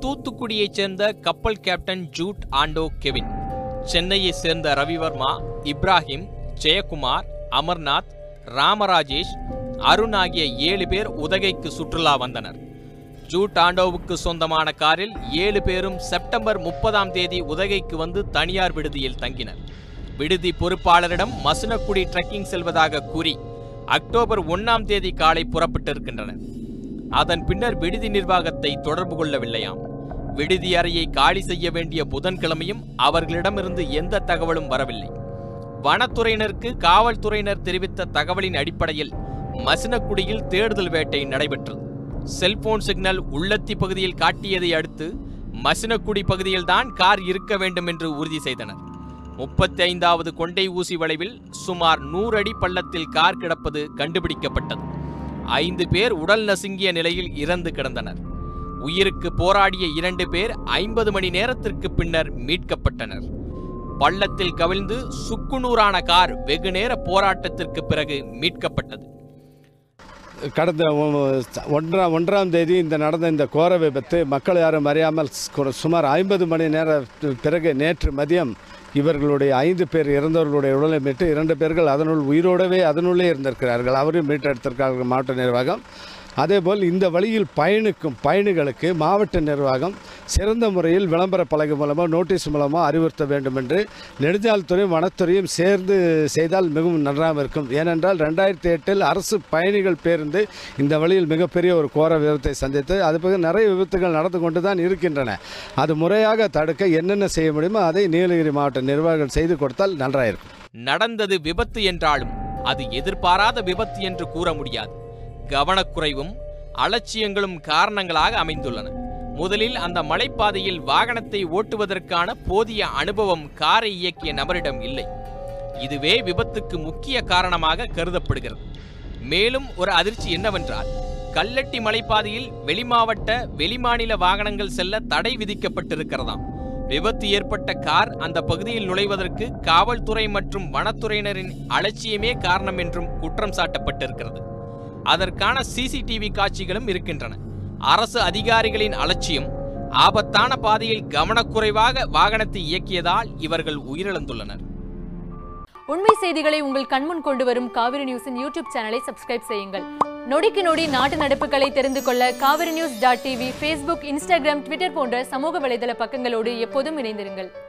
தூத்துக்குடியைச் சேர்ந்த கப்பல் captain Jude ஆண்டோ Kevin சென்னையைச் சேர்ந்த ரவிவர்மா இப்ராஹிம் ஜெயக்குமார் அமர்நாத் ராமராஜேஷ் அருண் ஆகிய ஏழு பேர் உதகைக்கு சுற்றுலா வந்தனர் ஜூட் ஆண்டோவுக்கு சொந்தமான காரில் ஏழு பேரும் செப்டம்பர் முப்பதாம் தேதி உதகைக்கு வந்து தனியார் விடுதியில் தங்கினர் விடுதி பொறுப்பாளரிடம் மசுனக்குடி ட்ரெக்கிங் செல்வதாக கூறி அக்டோபர் ஒன்னாம் தேதி காலை புறப்பட்டிருக்கின்றனர் அதன் பின்னர் விடுதி நிர்வாகத்தை தொடர்பு கொள்ளவில்லையாம் விடுதி அறையை காலி செய்ய வேண்டிய புதன்கிழமையும் அவர்களிடமிருந்து எந்த தகவலும் வரவில்லை வனத்துறையினருக்கு காவல்துறையினர் தெரிவித்த தகவலின் அடிப்படையில் மசினக்குடியில் தேடுதல் வேட்டை நடைபெற்றது செல்போன் சிக்னல் உள்ளத்தி பகுதியில் காட்டியதை அடுத்து மசினக்குடி பகுதியில்தான் கார் இருக்க வேண்டும் என்று உறுதி செய்தனர் முப்பத்தி ஐந்தாவது கொண்டை ஊசி வளைவில் சுமார் நூறு அடி பள்ளத்தில் கார் கிடப்பது கண்டுபிடிக்கப்பட்டது ஐந்து பேர் உடல் நசுங்கிய நிலையில் இறந்து கிடந்தனர் உயிருக்கு போராடிய இரண்டு பேர் ஐம்பது மணி நேரத்திற்கு பின்னர் மீட்கப்பட்டனர் பள்ளத்தில் கவிழ்ந்து சுக்குநூறான கார் வெகுநேர போராட்டத்திற்கு பிறகு மீட்கப்பட்டது கடந்த ஒ- ஒன்றாம் ஒன்றாம் தேதி இந்த நடந்த இந்த கோர விபத்து மக்கள் யாரும் அறியாமல் சு- சுமார் ஐம்பது மணி நேர பிறகு நேற்று மதியம் இவர்களுடைய ஐந்து பேர் இறந்தவர்களுடைய உடலை மீட்டு இரண்டு பேர்கள் அதனுள் உயிரோடவே அதனுள்ளே இருந்திருக்கிறார்கள் அவரையும் மீட்டெடுத்திருக்கிறார்கள் மாவட்ட நிர்வாகம் அதேபோல் இந்த வழியில் பயணிக்கும் பயணிகளுக்கு மாவட்ட நிர்வாகம் சிறந்த முறையில் விளம்பர பலகை மூலமாக நோட்டீஸ் மூலமாக அறிவுறுத்த வேண்டும் என்று நெடுஞ்சாலைத்துறையும் வனத்துறையும் சேர்ந்து செய்தால் மிகவும் நன்றாக இருக்கும் ஏனென்றால் ரெண்டாயிரத்தி எட்டில் அரசு பயணிகள் பேருந்து இந்த வழியில் மிகப்பெரிய ஒரு கோர விபத்தை சந்தித்து அது பிறகு நிறைய விபத்துகள் நடந்து கொண்டு தான் இருக்கின்றன அது முறையாக தடுக்க என்னென்ன செய்ய முடியுமோ அதை நீலகிரி மாவட்ட நிர்வாகம் செய்து கொடுத்தால் நன்றாக இருக்கும் நடந்தது விபத்து என்றாலும் அது எதிர்பாராத விபத்து என்று கூற முடியாது கவனக்குறைவும் அலட்சியங்களும் காரணங்களாக அமைந்துள்ளன முதலில் அந்த மலைப்பாதையில் வாகனத்தை ஓட்டுவதற்கான போதிய அனுபவம் காரை இயக்கிய நபரிடம் இல்லை இதுவே விபத்துக்கு முக்கிய காரணமாக கருதப்படுகிறது மேலும் ஒரு அதிர்ச்சி என்னவென்றால் கல்லட்டி மலைப்பாதையில் வெளிமாவட்ட வெளிமாநில வாகனங்கள் செல்ல தடை விதிக்கப்பட்டிருக்கிறதாம் விபத்து ஏற்பட்ட கார் அந்த பகுதியில் நுழைவதற்கு காவல்துறை மற்றும் வனத்துறையினரின் அலட்சியமே காரணம் என்றும் குற்றம் சாட்டப்பட்டிருக்கிறது அதற்கான சிசிடிவி காட்சிகளும் இருக்கின்றன அரசு அதிகாரிகளின் அலட்சியம் ஆபத்தான பாதையில் கவனக்குறைவாக வாகனத்தை இயக்கியதால் இவர்கள் உயிரிழந்துள்ளனர் உண்மை செய்திகளை உங்கள் கண்முன் கொண்டு வரும் காவிரி நியூஸின் யூடியூப் சேனலை சப்ஸ்கிரைப் செய்யுங்கள் நொடிக்கு நொடி நாட்டு நடப்புகளை தெரிந்து கொள்ள Kaveri news dot TV Facebook Instagram Twitter போன்ற சமூக வலைதள பக்கங்களோடு எப்போதும் இணைந்திருங்கள்